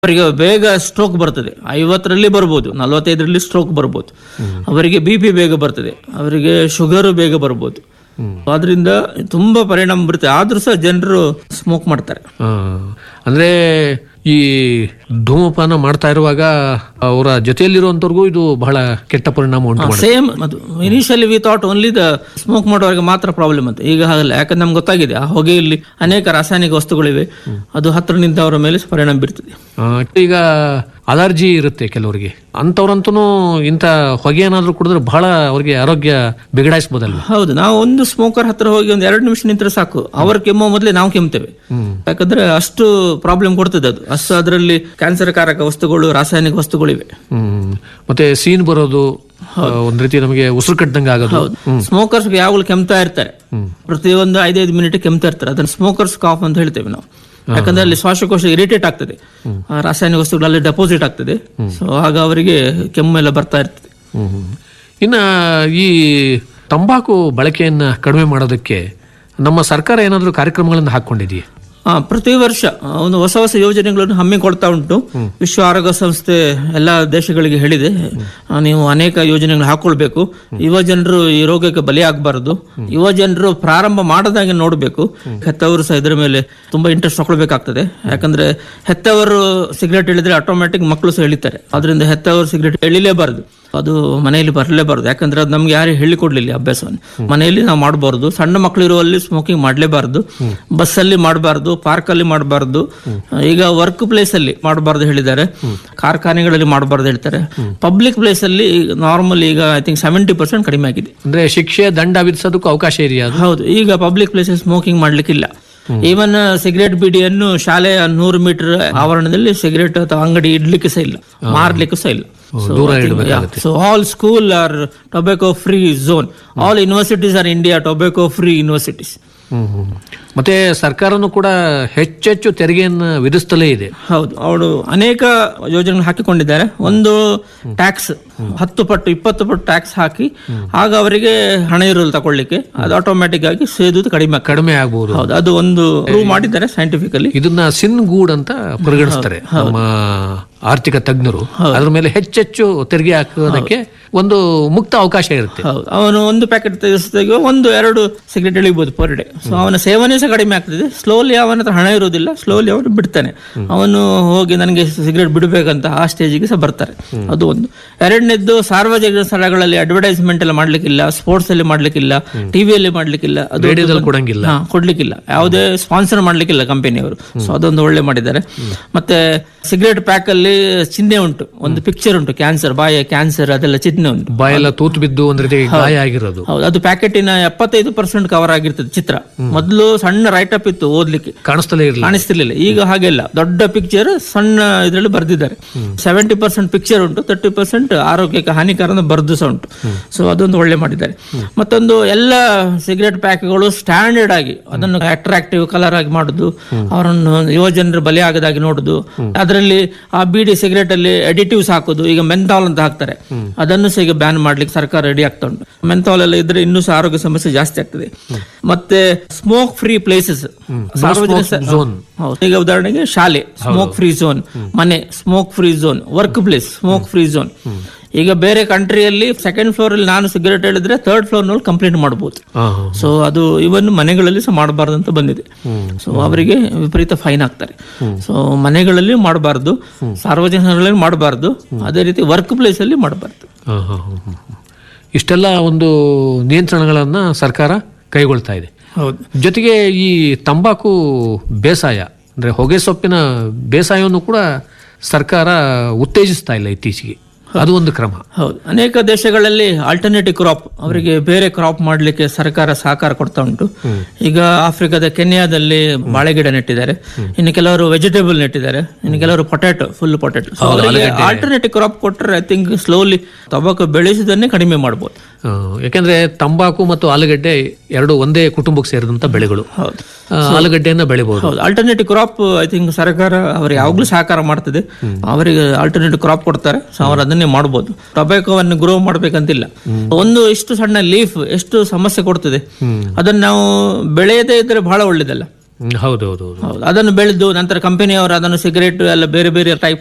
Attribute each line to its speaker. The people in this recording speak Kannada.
Speaker 1: ಅವರಿಗೆ ಬೇಗ ಸ್ಟ್ರೋಕ್ ಬರ್ತದೆ ಐವತ್ತರಲ್ಲಿ ಬರ್ಬೋದು ನಲವತ್ತೈದರಲ್ಲಿ ಸ್ಟ್ರೋಕ್ ಬರ್ಬೋದು ಅವರಿಗೆ ಬಿ ಪಿ ಬೇಗ ಬರ್ತದೆ ಅವರಿಗೆ ಶುಗರ್ ಬೇಗ ಬರ್ಬೋದು ಆದ್ರಿಂದ ತುಂಬಾ ಪರಿಣಾಮ ಬರುತ್ತೆ ಆದ್ರೂ ಸಹ ಜನರು ಸ್ಮೋಕ್ ಮಾಡ್ತಾರೆ
Speaker 2: ಆ, ಅಂದ್ರೆ ಈ ಧೂಮಪಾನ ಮಾಡ್ತಾ ಇರುವಾಗ ಅವರ ಜೊತೆಯಲ್ಲಿರುವಂತವ್ರಿಗೂ ಇದು ಬಹಳ ಕೆಟ್ಟ ಪರಿಣಾಮ ಉಂಟು ಮಾಡುತ್ತೆ
Speaker 1: ಸೇಮ್ ಅದು initially we thought only the smoke ಮಾಡೋರಿಗೆ ಮಾತ್ರ ಪ್ರಾಬ್ಲಮ್ ಅಂತ ಈಗ ಹಾಗಲ್ಲ ಯಾಕಂದ್ರೆ ನಮ್ಗೆ ಗೊತ್ತಾಗಿದೆ ಆ ಹೊಗೆಯಲ್ಲಿ ಅನೇಕ ರಾಸಾಯನಿಕ ವಸ್ತುಗಳಿವೆ ಅದು ಹತ್ರ ನಿಂತವರ ಮೇಲೆ ಪರಿಣಾಮ ಬೀರ್ತದೆ
Speaker 2: ಆ, ಈಗ ಅಲರ್ಜಿ ಇರುತ್ತೆ ಕೆಲವರಿಗೆ ಅಂಥವ್ರಂತೂ ಇಂಥ ಹೊಗೆ ಏನಾದ್ರೂ ಕುಡಿದ್ರೆ ಬಹಳ ಅವ್ರಿಗೆ ಆರೋಗ್ಯ ಬಿಗಡಾಯಿಸ್ಬೋದಲ್ವ
Speaker 1: ಹೌದು ನಾವು ಒಂದು ಸ್ಮೋಕರ್ ಹತ್ರ ಹೋಗಿ ಒಂದು ಎರಡು ನಿಮಿಷ ನಿಂತರೆ ಸಾಕು ಅವ್ರ ಕೆಮ್ಮೋ ಮೊದಲೇ ನಾವು ಕೆಮ್ತೇವೆ ಯಾಕಂದ್ರೆ ಅಷ್ಟು ಪ್ರಾಬ್ಲಮ್ ಕೊಡ್ತದೆ ಅದು ಅಷ್ಟು ಅದರಲ್ಲಿ ಕ್ಯಾನ್ಸರ್ ಕಾರಕ ವಸ್ತುಗಳು ರಾಸಾಯನಿಕ ವಸ್ತುಗಳಿವೆ
Speaker 2: ಹ್ಮ್ ಮತ್ತೆ ಸೀನ್ ಬರೋದು ಆ, ಒಂದ್ ರೀತಿ ನಮಗೆ ಉಸಿರು ಕಟ್ಟದಂಗೆ ಆಗೋದು
Speaker 1: ಸ್ಮೋಕರ್ಸ್ ಯಾವಾಗಲೂ ಕೆಮ್ತಾ ಇರ್ತಾರೆ ಪ್ರತಿಯೊಂದು ಐದೈದು ಮಿನಿಟ್ ಕೆಮ್ತಾ ಇರ್ತಾರೆ ಅದನ್ನ ಸ್ಮೋಕರ್ಸ್ ಕಾಫ್ ಅಂತ ಹೇಳ್ತೇವೆ ನಾವು ಯಾಕಂದ್ರೆ ಅಲ್ಲಿ ಶ್ವಾಸಕೋಶ ಇರಿಟೇಟ್ ಆಗ್ತದೆ ಆ ರಾಸಾಯನಿಕ ವಸ್ತುಗಳಲ್ಲಿ ಡೆಪಾಸಿಟ್ ಆಗ್ತದೆ ಸೊ ಆಗ ಅವರಿಗೆ ಕೆಮ್ಮು ಎಲ್ಲ ಬರ್ತಾ ಇರ್ತದೆ
Speaker 2: ಹ್ಮ್ ಹ್ಮ್. ಇನ್ನ ಈ ತಂಬಾಕು ಬಳಕೆಯನ್ನ ಕಡಿಮೆ ಮಾಡೋದಕ್ಕೆ ನಮ್ಮ ಸರ್ಕಾರ ಏನಾದರೂ ಕಾರ್ಯಕ್ರಮಗಳನ್ನು ಹಾಕೊಂಡಿದೆಯೇ
Speaker 1: ಆ, ಪ್ರತಿ ವರ್ಷ ಆ, ಒಂದು ಹೊಸ ಹೊಸ ಯೋಜನೆಗಳನ್ನು ಹಮ್ಮಿಕೊಳ್ತಾ ಉಂಟು ವಿಶ್ವ ಆರೋಗ್ಯ ಸಂಸ್ಥೆ ಎಲ್ಲ ದೇಶಗಳಿಗೆ ಹೇಳಿದೆ ಆ, ನೀವು ಅನೇಕ ಯೋಜನೆಗಳು ಹಾಕೊಳ್ಬೇಕು ಯುವ ಜನರು ಈ ರೋಗಕ್ಕೆ ಬಲಿಯಾಗಬಾರದು ಯುವ ಜನರು ಪ್ರಾರಂಭ ಮಾಡದಾಗೆ ನೋಡಬೇಕು ಹೆತ್ತವರು ಸಹ ಇದರ ಮೇಲೆ ತುಂಬಾ ಇಂಟ್ರೆಸ್ಟ್ ತಗೊಳ್ಬೇಕಾಗ್ತದೆ ಯಾಕಂದ್ರೆ ಹೆತ್ತವರು ಸಿಗರೇಟ್ ಹೇಳಿದ್ರೆ ಆಟೋಮ್ಯಾಟಿಕ್ ಮಕ್ಕಳು ಸಹ ಎಳಿತಾರೆ ಅದರಿಂದ ಹೆತ್ತವರು ಸಿಗರೇಟ್ ಎಳಿಲೇಬಾರದು ಅದು ಮನೆಯಲ್ಲಿ ಬರಲೇಬಾರದು ಯಾಕಂದ್ರೆ ಅದು ನಮ್ಗೆ ಯಾರು ಹೇಳಿಕೊಡ್ಲಿಲ್ಲ ಈ ಅಭ್ಯಾಸವನ್ನು ಮನೆಯಲ್ಲಿ ನಾವು ಮಾಡಬಾರ್ದು ಸಣ್ಣ ಮಕ್ಕಳು ಇರುವಲ್ಲಿ ಸ್ಮೋಕಿಂಗ್ ಮಾಡಲೇಬಾರದು ಬಸ್ಸಲ್ಲಿ ಮಾಡಬಾರ್ದು ಪಾರ್ಕ್ ಅಲ್ಲಿ ಮಾಡಬಾರ್ದು ಈಗ ವರ್ಕ್ ಪ್ಲೇಸ್ ಅಲ್ಲಿ ಮಾಡಬಾರ್ದು ಹೇಳಿದ್ದಾರೆ ಕಾರ್ಖಾನೆಗಳಲ್ಲಿ ಮಾಡಬಾರ್ದು ಹೇಳ್ತಾರೆ ಪಬ್ಲಿಕ್ ಪ್ಲೇಸ್ ಅಲ್ಲಿ ನಾರ್ಮಲ್ ಈಗ ಐ ಥಿಂಕ್ ಸೆವೆಂಟಿ ಪರ್ಸೆಂಟ್ ಕಡಿಮೆ ಆಗಿದೆ
Speaker 2: ಅಂದ್ರೆ ಶಿಕ್ಷೆ ದಂಡ ವಿಧಿಸೋದಕ್ಕೂ ಅವಕಾಶ ಇದೆಯಾ ಅದು
Speaker 1: ಹೌದು ಈಗ ಪಬ್ಲಿಕ್ ಪ್ಲೇಸ್ ಸ್ಮೋಕಿಂಗ್ ಮಾಡ್ಲಿಕ್ಕಿಲ್ಲ ಈವನ್ ಸಿಗರೇಟ್ ಬಿಡಿಯನ್ನು ಶಾಲೆಯ ನೂರು ಮೀಟರ್ ಆವರಣದಲ್ಲಿ ಸಿಗರೇಟ್ ಅಥವಾ ಅಂಗಡಿ ಇಡ್ಲಿಕ್ಕೆ ಸಹ ಇಲ್ಲ ಮಾರ್ಲಿಕ್ಕೂ ಸಹ ಇಲ್ಲ
Speaker 2: ದೂರ ಇಡಬೇಕಾಗುತ್ತೆ
Speaker 1: so all school are tobacco free zone all universities are India tobacco free universities
Speaker 2: hmm hmm. ಮತ್ತೆ ಸರ್ಕಾರನು ಕೂಡ ಹೆಚ್ಚೆಚ್ಚು ತೆರಿಗೆಯನ್ನು ವಿಧಿಸ್ತಲೇ ಇದೆ
Speaker 1: ಹೌದು ಅವರು ಅನೇಕ ಯೋಜನೆಗಳು ಹಾಕಿಕೊಂಡಿದ್ದಾರೆ ಒಂದು ಟ್ಯಾಕ್ಸ್ ಹತ್ತು ಪಟ್ಟು ಇಪ್ಪತ್ತು ಪಟ್ಟು ಟ್ಯಾಕ್ಸ್ ಹಾಕಿ ಆಗ ಅವರಿಗೆ ಹಣ ಇರೋದು ತಗೊಳ್ಳಿಕ್ಕೆ ಅದು ಆಟೋಮ್ಯಾಟಿಕ್ ಆಗಿ ಸೇದುದು ಕಡಿಮೆ ಆಗ್ತದೆ.
Speaker 2: ಕಡಿಮೆ ಆಗ್ಬಹುದು
Speaker 1: ಹೌದು ಅದು ಒಂದು ಪ್ರೂವ್ ಮಾಡಿದ್ದಾರೆ ಸೈಂಟಿಫಿಕಲಿ
Speaker 2: ಇದನ್ನ ಸಿನ್ ಗೂಡ್ ಅಂತ ಪರಿಗಣಿಸ್ತಾರೆ ನಮ್ಮ ಆರ್ಥಿಕ ತಜ್ಞರು ಅದ್ರ ಮೇಲೆ ಹೆಚ್ಚೆಚ್ಚು ತೆರಿಗೆ ಹಾಕೋದಕ್ಕೆ ಒಂದು ಮುಕ್ತ ಅವಕಾಶ ಇರುತ್ತೆ
Speaker 1: ಹೌದು ಅವನು ಒಂದು ಪ್ಯಾಕೆಟ್ ತೆಗೆಸಿದಾಗ ಒಂದು ಎರಡು ಸಿಗರೇಟ್ ಎಳಿಬಹುದು ಪರ್ ಡೇ ಸೊ ಅವನ ಸೇವನೆ ಸಹ ಕಡಿಮೆ ಆಗ್ತದೆ ಸ್ಲೋಲಿ ಅವನ ಹತ್ರ ಹಣ ಇರೋದಿಲ್ಲ ಸ್ಲೋಲಿ ಅವನು ಬಿಡ್ತಾನೆ ಅವನು ಹೋಗಿ ನನಗೆ ಸಿಗರೇಟ್ ಬಿಡಬೇಕಂತ ಆ ಸ್ಟೇಜಿಗೆ ಸಹ ಬರ್ತಾರೆ ಅದು ಒಂದು ಎರಡನೇದ್ದು ಸಾರ್ವಜನಿಕ ಸ್ಥಳಗಳಲ್ಲಿ ಅಡ್ವರ್ಟೈಸ್ಮೆಂಟ್ ಎಲ್ಲ ಮಾಡ್ಲಿಕ್ಕಿಲ್ಲ ಸ್ಪೋರ್ಟ್ಸ್ ಅಲ್ಲಿ ಮಾಡ್ಲಿಕ್ಕಿಲ್ಲ ಟಿವಿಯಲ್ಲಿ ಮಾಡ್ಲಿಕ್ಕಿಲ್ಲ ಅದು
Speaker 2: ರೇಡಿಯೋದಲ್ಲಿ ಕೊಡಂಗಿಲ್ಲ
Speaker 1: ಹಾ, ಕೊಡ್ಲಿಕ್ಕಿಲ್ಲ ಯಾವುದೇ ಸ್ಪಾನ್ಸರ್ ಮಾಡ್ಲಿಕ್ಕಿಲ್ಲ ಕಂಪನಿಯವರು ಸೊ ಅದೊಂದು ಒಳ್ಳೆ ಮಾಡಿದ್ದಾರೆ ಮತ್ತೆ ಸಿಗರೇಟ್ ಪ್ಯಾಕ್ ಅಲ್ಲಿ ಚಿಹ್ನೆ ಉಂಟು ಒಂದು ಪಿಕ್ಚರ್ ಉಂಟು ಕ್ಯಾನ್ಸರ್ ಬಾಯ ಕ್ಯಾನ್ಸರ್ ಅದೆಲ್ಲ ಚಿಹ್ನೆ ಉಂಟು
Speaker 2: ಬಾಯೆಲ್ಲ ತೂತು ಬಿದ್ದು ಒಂದ್ ರೀತಿ ಗಾಯ ಆಗಿರೋದು
Speaker 1: ಹೌದು ಅದು ಪ್ಯಾಕೆಟಿನ ಎಪ್ಪತ್ತೈದು ಪರ್ಸೆಂಟ್ ಕವರ್ ಆಗಿರ್ತದೆ ಚಿತ್ರ ಮೊದಲು ಸಣ್ಣ ರೈಟ್ ಅಪ್ ಇತ್ತು ಓದ್ಲಿಕ್ಕೆ
Speaker 2: ಕಾಣಿಸ್ತಲೇ ಇರಲಿಲ್ಲ
Speaker 1: ಕಾಣಿಸ್ತಿರ್ಲಿಲ್ಲ ಈಗ ಹಾಗೆಲ್ಲ ದೊಡ್ಡ ಪಿಕ್ಚರ್ ಸಣ್ಣ ಇದರಲ್ಲಿ ಬರ್ದಿದ್ದಾರೆ ಸೆವೆಂಟಿ ಪರ್ಸೆಂಟ್ ಪಿಕ್ಚರ್ ಉಂಟು ತರ್ಟಿ ಪರ್ಸೆಂಟ್ ಆರೋಗ್ಯಕ್ಕೆ ಹಾನಿಕರ ಅಂತ ಬರ್ದು ಸಹ ಉಂಟು ಸೊ ಅದೊಂದು ಒಳ್ಳೆ ಮಾಡಿದ್ದಾರೆ ಮತ್ತೊಂದು ಎಲ್ಲ ಸಿಗರೇಟ್ ಪ್ಯಾಕ್ಗಳು ಸ್ಟ್ಯಾಂಡರ್ಡ್ ಆಗಿ ಅದನ್ನು ಅಟ್ರಾಕ್ಟಿವ್ ಕಲರ್ ಆಗಿ ಮಾಡುದು ಅವರನ್ನು ಯುವ ಜನರು ಬಲಿ ಆಗದಾಗಿ ನೋಡುದು ಅದರಲ್ಲಿ ಆ ಬೀಡಿ ಸಿಗರೇಟ್ ಅಲ್ಲಿ ಅಡಿಟಿವ್ಸ್ ಹಾಕುದು ಈಗ ಮೆಂಥಾಲ್ ಅಂತ ಹಾಕ್ತಾರೆ ಅದನ್ನು ಸಹ ಈಗ ಬ್ಯಾನ್ ಮಾಡ್ಲಿಕ್ಕೆ ಸರ್ಕಾರ ರೆಡಿ ಆಗ್ತಾ ಉಂಟು ಮೆಂಥಾಲ್ ಎಲ್ಲ ಇದ್ರೆ ಇನ್ನೂ ಸಹ ಆರೋಗ್ಯ ಸಮಸ್ಯೆ ಜಾಸ್ತಿ ಆಗ್ತದೆ ಮತ್ತೆ ಸ್ಮೋಕ್ ಫ್ರೀ ಪ್ಲೇಸಸ್ ಸಾರ್ವಜನಿಕ ಸ- ಹೌದು. ಈಗ ಉದಾಹರಣೆಗೆ ಶಾಲೆ ಸ್ಮೋಕ್ ಫ್ರೀ ಝೋನ್ ಮನೆ smoke free zone work place smoke free zone ಈಗ ಬೇರೆ ಕಂಟ್ರಿಯಲ್ಲಿ ಸೆಕೆಂಡ್ ಫ್ಲೋರ್ ಅಲ್ಲಿ ನಾನು ಸಿಗರೇಟ್ ಹೇಳಿದ್ರೆ ಥರ್ಡ್ ಫ್ಲೋರ್ ನಲ್ಲಿ ಕಂಪ್ಲೇಂಟ್ ಮಾಡಬಹುದು
Speaker 2: ಹಾ, ಹಾ.
Speaker 1: ಸೊ ಅದು ಇವನ್ ಮನೆಗಳಲ್ಲಿ ಸಹ ಮಾಡಬಾರ್ದು ಅಂತ ಬಂದಿದೆ ಸೊ ಅವರಿಗೆ ವಿಪರೀತ ಫೈನ್ ಹಾಕ್ತಾರೆ ಸೊ ಮನೆಗಳಲ್ಲಿ ಮಾಡಬಾರ್ದು ಸಾರ್ವಜನಿಕರಲ್ಲಿ ಮಾಡಬಾರ್ದು ಅದೇ ರೀತಿ ವರ್ಕ್ ಪ್ಲೇಸ್ ಅಲ್ಲಿ ಮಾಡಬಾರ್ದು
Speaker 2: ಹಾ, ಹಾ, ಹಾ, ಹಾ. ಇಷ್ಟೆಲ್ಲ ಒಂದು ನಿಯಂತ್ರಣಗಳನ್ನ ಸರ್ಕಾರ ಕೈಗೊಳ್ತಾ ಇದೆ
Speaker 1: ಹೌದು
Speaker 2: ಜೊತೆಗೆ ಈ ತಂಬಾಕು ಬೇಸಾಯ ಅಂದ್ರೆ ಹೊಗೆ ಸೊಪ್ಪಿನ ಬೇಸಾಯವನ್ನು ಕೂಡ ಸರ್ಕಾರ ಉತ್ತೇಜಿಸ್ತಾ ಇಲ್ಲ ಇತ್ತೀಚೆಗೆ ಅದು ಒಂದು ಕ್ರಮ
Speaker 1: ಹೌದು ಅನೇಕ ದೇಶಗಳಲ್ಲಿ ಆಲ್ಟರ್ನೇಟಿವ್ ಕ್ರಾಪ್ ಅವರಿಗೆ ಬೇರೆ ಕ್ರಾಪ್ ಮಾಡಲಿಕ್ಕೆ ಸರ್ಕಾರ ಸಹಕಾರ ಕೊಡ್ತಾ ಉಂಟು ಈಗ ಆಫ್ರಿಕಾದ ಕೆನ್ಯಾದಲ್ಲಿ ಬಾಳೆ ಗಿಡ ನೆಟ್ಟಿದ್ದಾರೆ ಇನ್ನು ಕೆಲವರು ವೆಜಿಟೇಬಲ್ ನೆಟ್ಟಿದ್ದಾರೆ ಇನ್ನು ಕೆಲವರು potato full potato alternative crop ಕೊಟ್ಟರೆ ಐ ಥಿಂಕ್ ಸ್ಲೋಲಿ ಟೊಬಾಕೊ ಬೆಳೆಸುವುದನ್ನೇ ಕಡಿಮೆ ಮಾಡ್ಬೋದು
Speaker 2: ಆ, ಯಾಕೆಂದ್ರೆ ತಂಬಾಕು ಮತ್ತು ಆಲೂಗಡ್ಡೆ ಎರಡು ಒಂದೇ ಕುಟುಂಬಕ್ಕೆ ಸೇರಿದಂತ ಬೆಳೆಗಳು
Speaker 1: ಹೌದು
Speaker 2: ಆ, ಆಲೂಗಡ್ಡೆಯನ್ನ ಬೆಳಿಬಹುದು
Speaker 1: ಹೌದು ಆಲ್ಟರ್ನೇಟಿವ್ ಕ್ರಾಪ್ ಐ ಥಿಂಕ್ ಸರ್ಕಾರ ಅವ್ರಿಗೆ ಯಾವಾಗ್ಲೂ ಸಹಕಾರ ಮಾಡ್ತದೆ ಅವರಿಗೆ ಆಲ್ಟರ್ನೇಟಿವ್ ಕ್ರಾಪ್ ಕೊಡ್ತಾರೆ ಸೊ ಅವ್ರು ಅದನ್ನೇ ಮಾಡ್ಬೋದು ಟೊಬ್ಯಾಕೋವನ್ನು ಗ್ರೋ ಮಾಡ್ಬೇಕಂತಿಲ್ಲ ಒಂದು ಇಷ್ಟು ಸಣ್ಣ ಲೀಫ್ ಎಷ್ಟು ಸಮಸ್ಯೆ ಕೊಡ್ತದೆ ಅದನ್ನ ನಾವು ಬೆಳೆಯದೇ ಇದ್ರೆ ಬಹಳ ಒಳ್ಳೇದಲ್ಲ
Speaker 2: ಹ್ಮ್, ಹೌದು ಹೌದು ಹೌದು
Speaker 1: ಹೌದು ಅದನ್ನು ಬೆಳೆದು ನಂತರ ಕಂಪನಿಯವರು ಅದನ್ನು ಸಿಗರೇಟ್ ಎಲ್ಲ ಬೇರೆ ಬೇರೆ ಟೈಪ್